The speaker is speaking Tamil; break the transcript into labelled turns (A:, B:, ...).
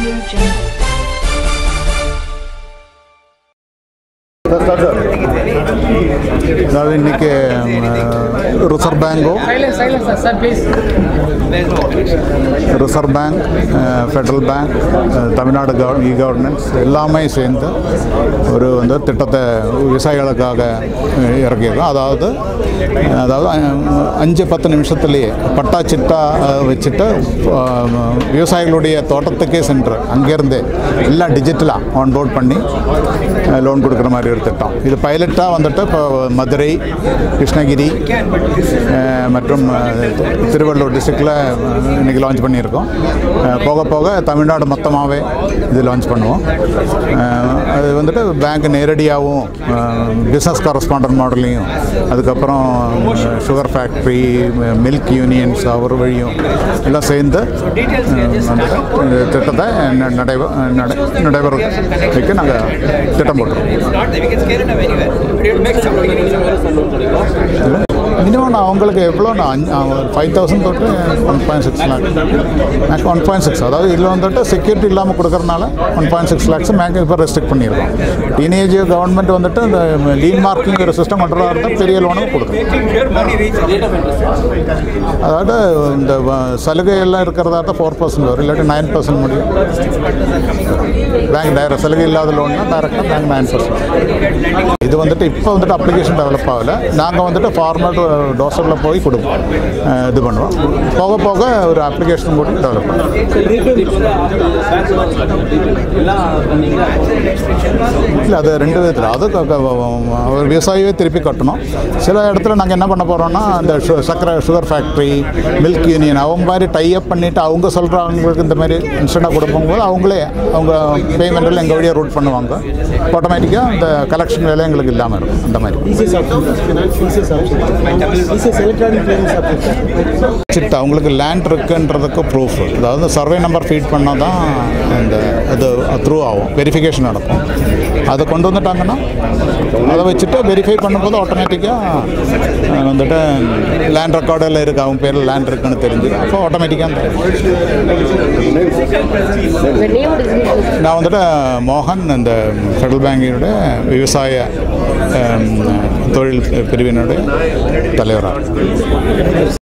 A: Audio Jungle.
B: அதாவது இன்னைக்கு ரிசர்வ் பேங்கோ
C: Silence, silence, sir. Sir, please.
B: Reserve bank federal bank Tamil Nadu கவர் இ கவர்னன்ஸ் எல்லாமே சேர்ந்து ஒரு வந்து திட்டத்தை விவசாயிகளுக்காக அஹ், இறக்கியிருக்கோம் அதாவது அதாவது அஹ், அஞ்சு பத்து நிமிஷத்துலேயே பட்டா சிட்டா அஹ், வச்சுட்டு அஹ், விவசாயிகளுடைய தோட்டத்துக்கே சென்று அங்கேருந்தே எல்லாம் டிஜிட்டலாக ஆன் போர்ட் பண்ணி லோன் கொடுக்குற மாதிரி ஒரு திட்டம் இது பைலட்டாக வந்துட்டு இப்போ மதுரை கிருஷ்ணகிரி அஹ், மற்றும் அஹ், திருவள்ளூர் டிஸ்ட்ரிக்டில் இன்றைக்கி லான்ச் பண்ணியிருக்கோம் அஹ், போக போக தமிழ்நாடு மொத்தமாகவே இது லான்ச் பண்ணுவோம் அஹ், அது வந்துட்டு பேங்க் நேரடியாகவும் பிஸ்னஸ் கரஸ்பாண்டன்ட் மாடலையும் அதுக்கப்புறம் சுகர் ஃபேக்ட்ரி மில்க் யூனியன்ஸ் அவர் வழியும் எல்லாம் சேர்ந்து அஹ், வந்துட்டு இந்த திட்டத்தை ந- நடைபெ நடை நடைபெற வைக்க நாங்கள் திட்டம் போட்டுருக்கோம்
D: not that we can scale it up anywhere. But you have to make some beginning.
B: Minimum நான் அவங்களுக்கு எவ்வளோ நான் ஃபைவ் தௌசண்ட் தொட்டு one point six lakh max one point six அதாவது இதில் வந்துட்டு செக்யூரிட்டி இல்லாமல் கொடுக்கறனால one point six lakhs max இப்போ ரெஸ்ட்ரிக்ட் பண்ணியிருக்கோம் டீனேஜ் கவர்மெண்ட் வந்துட்டு இந்த லீன் மார்க்கிங் ஒரு சிஸ்டம் கொண்டு வரதா பெரிய லோனும் கொடுக்கும்
D: Making sure money reaches rate of interest.
B: அதாவது இந்த வ- சலுகை எல்லாம் இருக்கிறதா தான் ஃபோர் பர்சன்ட் வரும் இல்லாட்டி நைன் பர்சன்ட் முடியும் பேங்க் டைரக்ட் சலுகை இல்லாத லோன்னா டைரெக்டாக பேங்க் நைன் பர்சன்ட் இது வந்துட்டு இப்போ வந்துட்டு அப்ளிகேஷன் டெவலப் ஆகல நாங்கள் வந்துட்டு ஃபார்மல் டோசரில் போய் கொடுப்போம் அஹ் இது பண்ணுவோம் போக போக ஒரு அப்ளிகேஷன் கூட டெவலப் பண்ணுவோம் இல்லை அது ரெண்டு விதத்தில் அது க- க- ஒரு விவசாயியே திருப்பி கட்டணும் சில இடத்துல நாங்கள் என்ன பண்ண போகிறோம்னா அந்த சு- சர்க்கரை சுகர் ஃபேக்ட்ரி மில்க் யூனியன் அவங்க மாதிரி டைப் பண்ணிவிட்டு அவங்க சொல்கிறவங்களுக்கு இந்த மாதிரி இன்ஸ்டண்ட்டாக கொடுக்கும்போது அவங்களே அவங்க பேமெண்ட் எல்லாம் எங்கள் வழியாக ரூட் பண்ணுவாங்க ஆட்டோமேட்டிக்காக இந்த கலெக்ஷன் வேலை எங்களுக்கு இல்லாமல் இருக்கும் அந்த மாதிரி
E: ECS option, finance ECS option. ECS electronic clearance application.
B: சிட்டு அவங்களுக்கு லேண்ட் இருக்குன்றதுக்கு ப்ரூஃப் அதாவது சர்வே நம்பர் ஃபீட் பண்ணால் தான் இந்த இது த்ரூ ஆகும் வெரிஃபிகேஷன் நடக்கும் அதை கொண்டு வந்துட்டாங்கன்னா அதை வச்சுட்டு வெரிஃபை பண்ணும்போது ஆட்டோமேட்டிக்காக வந்துட்டு லேண்ட் ரெக்கார்டில் இருக்கு அவங்க பேரில் லேண்ட் இருக்குன்னு தெரிஞ்சு அப்போ ஆட்டோமேட்டிக்காக நான் வந்துட்டு மோகன் இந்த ஃபெடரல் பேங்கினுடைய விவசாய அஹ், தொழில் பிரிவினுடைய தலைவராக